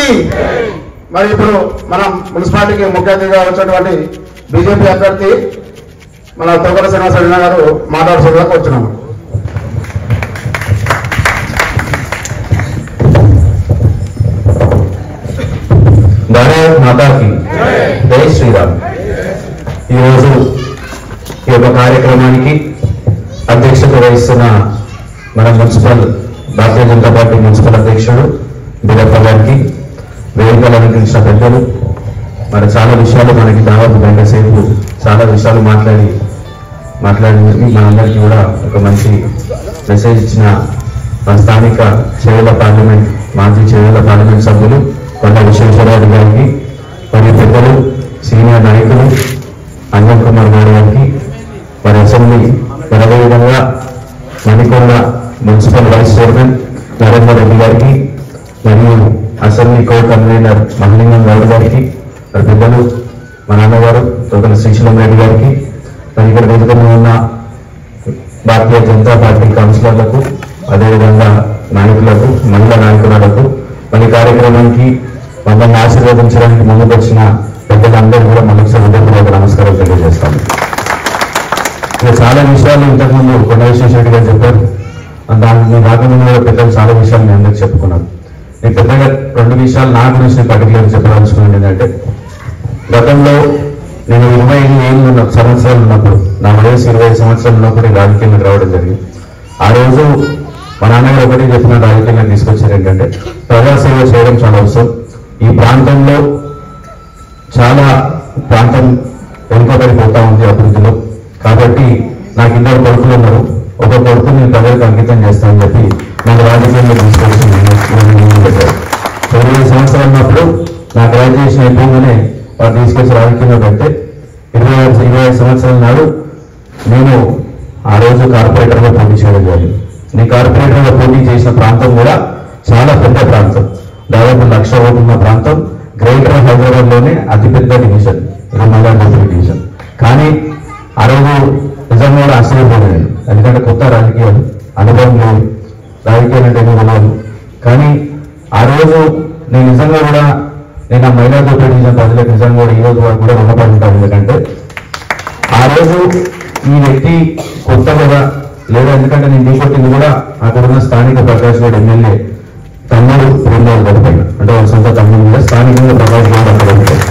కి మరి ఇప్పుడు మనం మున్సిపాలిటీకి ముఖ్య అతిథిగా వచ్చినటువంటి బీజేపీ అభ్యర్థి మన తోకల శ్రీనివాస రెడ్డి గారు మాట్లాడుతుండగా కూర్చున్నాము భారత్ మాతాకి జై శ్రీరామ్ ఈరోజు ఈ యొక్క కార్యక్రమానికి అధ్యక్షత వహిస్తున్న మన municipal Bharatiya Janata party municipal అధ్యక్షుడు బీరప్ప గారికి వేదికలు అలంకరించిన పెద్దలు మరి చాలా విషయాలు మనకి దాదాపు గంట సేపు చాలా విషయాలు మాట్లాడి మాట్లాడినందుకు మనందరికీ కూడా ఒక మంచి మెసేజ్ ఇచ్చిన మన స్థానిక చేవల పార్లమెంట్ మాజీ చేవల పార్లమెంట్ సభ్యులు కొండ విశ్వేశ్వరరావు గారికి మరియు పెద్దలు సీనియర్ నాయకులు అంజన్ కుమార్ గారి గారికి మరి అసెంబ్లీ మరి అదేవిధంగా Manikonda municipal vice chairman Narender Reddy గారికి మరియు assembly co convener Mahalingam Goud గారికి మరి పెద్దలు మా నాన్నగారు తొగల శ్రీశైలం రెడ్డి గారికి మరి ఇక్కడ వేదిక మీద ఉన్న భారతీయ జనతా పార్టీ కౌన్సిలర్లకు అదేవిధంగా నాయకులకు మహిళా నాయకులకు మరి కార్యక్రమానికి మమ్మల్ని ఆశీర్వదించడానికి ముందుకు వచ్చిన పెద్దలందరూ కూడా మనకు హృదయపూర్వక నమస్కారం తెలియజేస్తాను ఇక చాలా విషయాలు ఇంతకుముందు కొండ విశ్వేశ్వర గారు చెప్పారు దాని రాకముందు కూడా పెద్దలు చాలా విషయాలు నేను అందరికి చెప్పుకున్నాను నేను పెద్దగా రెండు విషయాలు నా గురించి నేను పర్టికులర్ చెప్పదలుచుకున్నాను ఏంటంటే గతంలో నేను ఇరవై ఐదు ఏళ్ళు ఉన్న సంవత్సరాలు ఉన్నప్పుడు నా వయసు ఇరవై ఐదు సంవత్సరాలు ఉన్నప్పుడు ఈ రాజకీయంలోకి రావడం జరిగింది ఆ రోజు మా నాన్నగారు ఒకటి చెప్పిన రాజకీయంగా తీసుకొచ్చారు ఏంటంటే ప్రజాసేవ చేయడం చాలా అవసరం ఈ ప్రాంతంలో చాలా ప్రాంతం వెనుకబడిపోతా ఉంది అభివృద్ధిలో కాబట్టి నాకు ఇద్దరు కొడుకులు ఉన్నారు ఒక కొడుకు నేను ప్రజలకు అంకితం చేస్తానని చెప్పి నాకు రాజకీయంలో తీసుకొచ్చి నేను పెట్టారు ఇరవై సంవత్సరాలు ఉన్నప్పుడు నా గ్రాడ్యుయేషన్ అయిపోగానే వారు తీసుకొచ్చి రాజకీయంలో పెడితే ఇరవై ఐదు ఇరవై ఐదు సంవత్సరాల నాడు నేను ఆ రోజు కార్పొరేటర్గా పోటీ చేయడం జరిగింది నేను కార్పొరేటర్గా పోటీ చేసిన ప్రాంతం కూడా చాలా పెద్ద ప్రాంతం దాదాపు లక్ష ఓట్లు ఉన్న ప్రాంతం గ్రేటర్ హైదరాబాద్ లోనే అతిపెద్ద డివిజన్ మైలాంటి డివిజన్ కానీ ఆ రోజు నిజంగా కూడా ఆశ్చర్యపోయాను ఎందుకంటే కొత్త రాజకీయాలు అనుభవం లేదు రాజకీయాలు అంటే ఏమో తెలియదు కానీ ఆ రోజు నేను నిజంగా కూడా నేను ఆ మైలాంటి డివిజన్ ప్రజలకు నిజంగా కూడా ఈ రోజు వరకు కూడా రుణపడి ఉంటాను ఎందుకంటే ఆ రోజు ఈ వ్యక్తి కొత్త కదా లేదా ఎందుకంటే నేను ఢీకొట్టింది కూడా అక్కడున్న స్థానిక ప్రకాష్ గౌడ్ ఎమ్మెల్యే తమ్ముడు రెండవ గడిపోయిన అంటే వాళ్ళ సొంత తమ్ముడు కూడా స్థానికంగా ప్రకాష్ గౌడ్ అక్కడ ఉంటాడు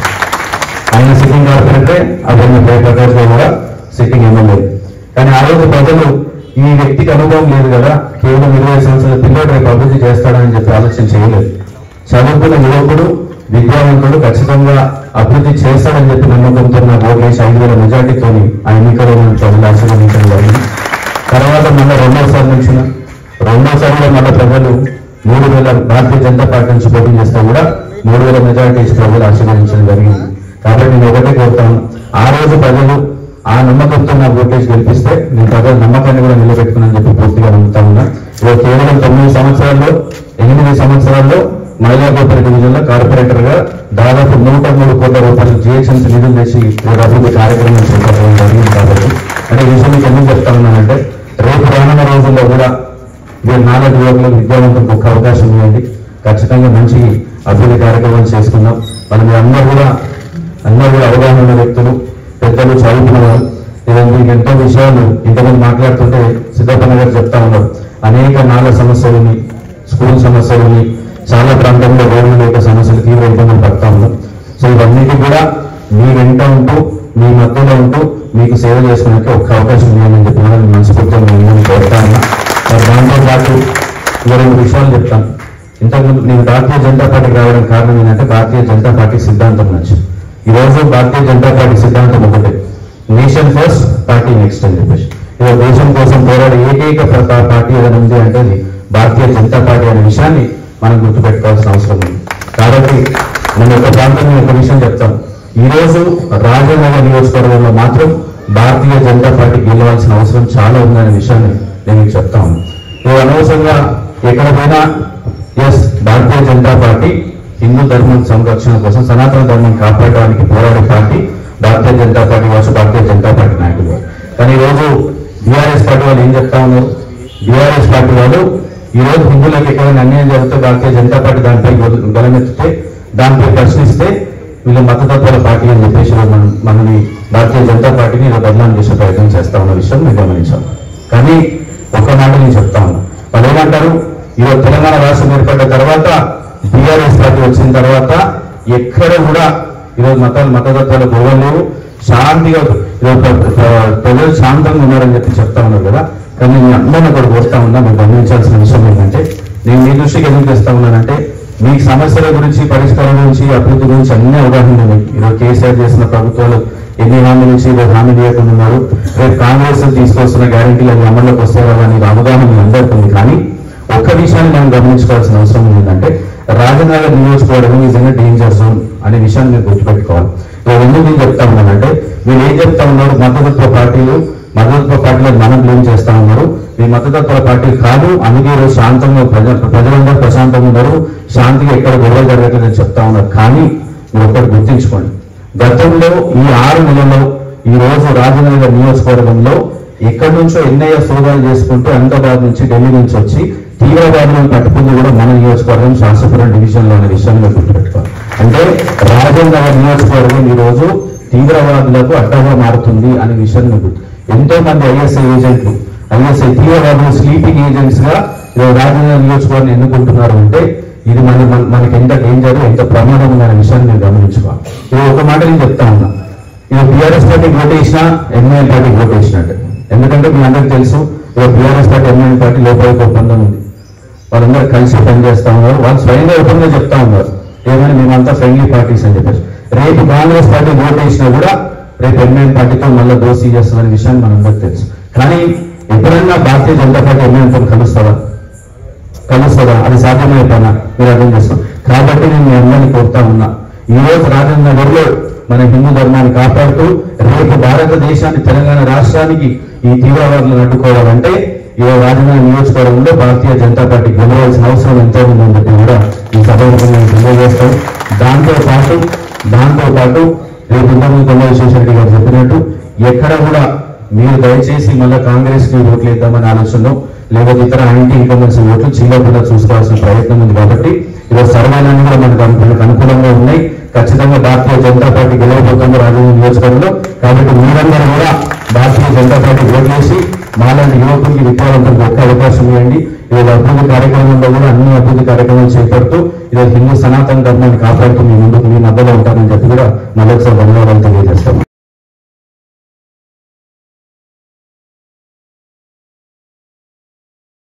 ఆయన సిట్టింగ్ కార్పొరేటర్ అతన్ని ప్రకాష్ గౌడ్ కూడా సిట్టింగ్ ఎమ్మెల్యే కానీ ఆ రోజు ప్రజలు ఈ వ్యక్తికి అనుభవం లేదు కదా కేవలం ఇరవై సంవత్సరాల పిల్లడు రేపు అభివృద్ధి చేస్తాడని చెప్పి ఆలోచన చేయలేదు చదువుకున్న యువకుడు విద్యావంతుడు ఖచ్చితంగా అభివృద్ధి చేస్తాడని చెప్పి నమ్మకంతో నా ఓట్లేసి ఐదు వేల మెజార్టీతో ఆ ఎన్నికల్లో నన్ను ప్రజలు ఆశీర్వదించడం జరిగింది తర్వాత మళ్ళీ రెండోసారి నిలిచిన రెండోసారి కూడా మళ్ళీ ప్రజలు మూడు వేల భారతీయ జనతా పార్టీ నుంచి పోటీ చేస్తే కూడా మూడు వేల మెజార్టీ ఇచ్చి ప్రజలు ఆశీర్వదించడం జరిగింది కాబట్టి నేను ఒకటే కోరుతాను ఆ రోజు ప్రజలు ఆ నమ్మకంతో నా ఓటేసి గెలిపిస్తే నేను ప్రజల నమ్మకాన్ని కూడా నిలబెట్టుకున్నాను చెప్పి పూర్తిగా నమ్ముతా ఉన్నా ఇవాళ కేవలం తొమ్మిది సంవత్సరాల్లో ఎనిమిది సంవత్సరాల్లో మహిళా గోపరి డివిజన్ లో కార్పొరేటర్ గా దాదాపు నూట మూడు కోట్ల రూపాయలు జిహెచ్ఎంసీ నిధులు తెచ్చి ఈ అభివృద్ధి కార్యక్రమం చేపట్టడం జరిగింది కాబట్టి అంటే ఈ విషయం మీకు ఎందుకు చెప్తా ఉన్నానంటే రేపు రానున్న రోజుల్లో కూడా మీరు నాలుగు యువకులకు విద్యావంతులకు ఒక అవకాశం ఇవ్వండి ఖచ్చితంగా మంచి అభివృద్ధి కార్యక్రమాలు చేసుకుందాం మరి మీరు అందరూ కూడా అందరూ కూడా అవగాహన ఉన్న వ్యక్తులు పెద్దలు చదువుకున్న వారు ఇదే మీకు ఎంతో విషయాలు ఇంతమంది మాట్లాడుతుంటే సిద్ధప్పన్న గారు చెప్తా ఉన్నారు అనేక నాల సమస్యలని స్కూల్ సమస్యలని చాలా ప్రాంతంలో రోడ్లు లేక సమస్యలు తీవ్ర ఇబ్బందులు పడతా ఉన్నాం సో ఇవన్నిటి కూడా మీ వెంట ఉంటూ మీ మధ్యలో ఉంటూ మీకు సేవ చేసుకోవడానికి ఒక్క అవకాశం ఇవ్వాలని చెప్పి కూడా నేను మనస్ఫూర్తిగా నేను కోరుతా ఉన్నా మరి దాంతో పాటు ఇంకో రెండు విషయాలు చెప్తాను ఇంతకుముందు నేను భారతీయ జనతా పార్టీకి రావడం కారణం ఏంటంటే భారతీయ జనతా పార్టీ సిద్ధాంతం నచ్చు ఈ రోజు భారతీయ జనతా పార్టీ సిద్ధాంతం ఒకటే నేషన్ ఫస్ట్ పార్టీ నెక్స్ట్ అని చెప్పేసి ఇదో దేశం కోసం పోరాడే ఏకైక ప్ర- పార్టీ ఏదైనా ఉంది అంటే అది భారతీయ జనతా పార్టీ అనే విషయాన్ని మనం గుర్తుపెట్టుకోవాల్సిన అవసరం ఉంది కాబట్టి నేను ఒక ప్రాంతంలో ఒక విషయం చెప్తాను ఈ రోజు రాజనగర్ నియోజకవర్గంలో మాత్రం భారతీయ జనతా పార్టీ గెలవాల్సిన అవసరం చాలా ఉందనే విషయాన్ని నేను మీకు చెప్తా ఉన్నాను ఇది అనవసరంగా ఎక్కడ పోయినా ఎస్ భారతీయ జనతా పార్టీ హిందూ ధర్మం సంరక్షణ కోసం సనాతన ధర్మం కాపాడడానికి పోరాడే పార్టీ భారతీయ జనతా పార్టీ వాసు భారతీయ జనతా పార్టీ నాయకులు కానీ ఈ రోజు బీఆర్ఎస్ పార్టీ వాళ్ళు ఏం చెప్తా ఉన్నారు బీఆర్ఎస్ పార్టీ వాళ్ళు ఈ రోజు హిందువులకు ఎక్కడైనా అన్యాయం జరిగితే భారతీయ జనతా పార్టీ దానిపై గొల- గలమెత్తితే దానిపై ప్రశ్నిస్తే వీళ్ళు మతతత్వాల పార్టీ అని చెప్పేసి మనం మనని భారతీయ జనతా పార్టీని ఇలా బదనాం చేసే ప్రయత్నం చేస్తా ఉన్న విషయం మేము గమనించాం కానీ ఒక మాట నేను చెప్తా ఉన్నా వాళ్ళు ఏమంటారు ఈరోజు తెలంగాణ రాష్ట్రం ఏర్పడ్డ తర్వాత బీఆర్ఎస్ పార్టీ వచ్చిన తర్వాత ఎక్కడ కూడా ఈరోజు మతాలు మతతత్వాలు గొడవలు లేవు శాంతిగా ఈరోజు ప్ర- ప్ర- ప్రజలు శాంతంగా ఉన్నారని చెప్పి చెప్తా ఉన్నారు కదా కానీ నేను అందరిని కూడా కోరుతా ఉన్నా మీరు గమనించాల్సిన విషయం ఏంటంటే నేను మీ దృష్టికి ఎందుకు తెస్తా ఉన్నానంటే మీకు సమస్యల గురించి పరిష్కారం గురించి అభివృద్ధి గురించి అన్ని అవగాహన ఉన్నాయి ఈరోజు కేసీఆర్ చేసిన ప్రభుత్వాలు ఎన్ని హామీల నుంచి ఈరోజు హామీ లేకుండా ఉన్నారు రేపు కాంగ్రెస్ తీసుకొస్తున్న గ్యారంటీలు అవి అమల్లోకి వస్తారా అనే అవగాహన మీ అందరికీ ఉంది కానీ ఒక్క విషయాన్ని మనం గమనించుకోవాల్సిన అవసరం ఏంటంటే రాజనగర్ నియోజకవర్గం నిజంగా డేంజర్ జోన్ అనే విషయాన్ని మీరు గుర్తుపెట్టుకోవాలి ఇవాళ ఎందుకు నేను చెప్తా ఉన్నానంటే మీరు ఏం చెప్తా ఉన్నారు మతతత్వ పార్టీలు మతతత్వ పార్టీలు మనం బ్లేమ్ చేస్తా ఉన్నారు మీ మతతత్వ పార్టీ కాదు అందుకే ఈరోజు శాంతంగా ప్రజ ప్రజలందరూ ప్రశాంతంగా ఉన్నారు శాంతిగా ఎక్కడ గొడవ జరగట్లేదని చెప్తా ఉన్నారు కానీ మీరు ఒక్కటి గుర్తించుకోండి గతంలో ఈ ఆరు నెలల్లో ఈ రోజు రాజనగర్ నియోజకవర్గంలో ఎక్కడి నుంచో ఎన్ఐఏ సోదాలు చేసుకుంటూ అహ్మదాబాద్ నుంచి ఢిల్లీ నుంచి వచ్చి తీవ్రవాదులను పట్టుకుంది కూడా మన నియోజకవర్గం శాసపురం డివిజన్ లో అనే విషయాన్ని మీరు గుర్తుపెట్టుకోవాలి అంటే రాజనగర్ నియోజకవర్గం ఈ రోజు తీవ్రవాదులకు అడ్డగా మారుతుంది అనే విషయాన్ని మీరు గుర్తు ఎంతో మంది ఐఎస్ఐ ఏజెంట్లు ఐఎస్ఐ తీవ్రవాదులు స్లీపింగ్ ఏజెంట్స్ గా ఈరోజు రాజనగర్ నియోజకవర్గం ఎన్నుకుంటున్నారు అంటే ఇది మన మన- మనకి ఎంత డేంజర్ ఎంత ప్రమాదం ఉందనే విషయాన్ని మీరు గమనించుకోవాలి ఇది ఒక మాట నేను చెప్తా ఉన్నా ఇది బీఆర్ఎస్ పార్టీకి ఓటు వేసినా ఎంఐఎం పార్టీకి ఓటు వేసినట్టు ఎందుకంటే మీ అందరికి తెలుసు ఇక బీఆర్ఎస్ పార్టీ ఎంఐఎం పార్టీ లోపల ఒక ఒప్పందం ఉంది వాళ్ళందరూ కలిసి పనిచేస్తా ఉన్నారు వాళ్ళు స్వయంగా ఓపెన్గా చెప్తా ఉన్నారు ఏమని మేమంతా ఫ్రెండ్లీ పార్టీస్ అని చెప్పేసి రేపు కాంగ్రెస్ పార్టీ ఓటు వేసినా కూడా రేపు ఎంఐఎం పార్టీతో మళ్ళీ దోస్తీ చేస్తుందనే విషయాన్ని మనందరికి తెలుసు కానీ ఎప్పుడైనా భారతీయ జనతా పార్టీ ఎంఐఎంతో కలుస్తుందా కలుస్తుందా అది సాధ్యమయ్యే పని మీరు అర్థం చేస్తాం కాబట్టి నేను మీ అందరినీ కోరుతా ఉన్నా ఈ రోజు రాజేంద్ర నగర్లో మన హిందూ ధర్మాన్ని కాపాడుతూ రేపు భారతదేశాన్ని తెలంగాణ రాష్ట్రానికి ఈ తీవ్రవాదులను అడ్డుకోవాలంటే ఈ రాజధాని నియోజకవర్గంలో భారతీయ జనతా పార్టీ గెలవాల్సిన అవసరం ఎంతో ఉందని చెప్పి కూడా ఈ సభకు మేము తెలియజేస్తాం దాంతో పాటు దాంతో పాటు రేపు ఇంతకుముందు కొండ విశ్వేశ్వరరెడ్డి గారు చెప్పినట్టు ఎక్కడ కూడా మీరు దయచేసి మళ్ళీ కాంగ్రెస్ కి ఓట్లు వేద్దామనే ఆలోచనలో లేకపోతే ఇతర యాంటీ ఇన్కమెన్స్ ఓట్లు చిల్లకుండా చూసుకోవాల్సిన ప్రయత్నం ఉంది కాబట్టి ఈరోజు సర్వేలన్నీ కూడా మనకు అను- మనకు అనుకూలంగా ఉన్నాయి ఖచ్చితంగా భారతీయ జనతా పార్టీ గెలవబోతుంది రాజధాని నియోజకవర్గంలో కాబట్టి మీరందరూ కూడా భారతీయ జనతా పార్టీ ఓట్లేసి మాలాంటి యువకులకి విద్యావంతులకు ఒక్క అవకాశం ఇవ్వండి ఈరోజు అభివృద్ధి కార్యక్రమంలో కూడా అన్ని అభివృద్ధి కార్యక్రమాలు చేపడుతూ ఈరోజు హిందూ సనాతన ధర్మాన్ని కాపాడుతూ మీ ముందుకు మీ మధ్యలో ఉంటారని చెప్పి కూడా మళ్ళొకసారి ధన్యవాదాలు తెలియజేస్తాం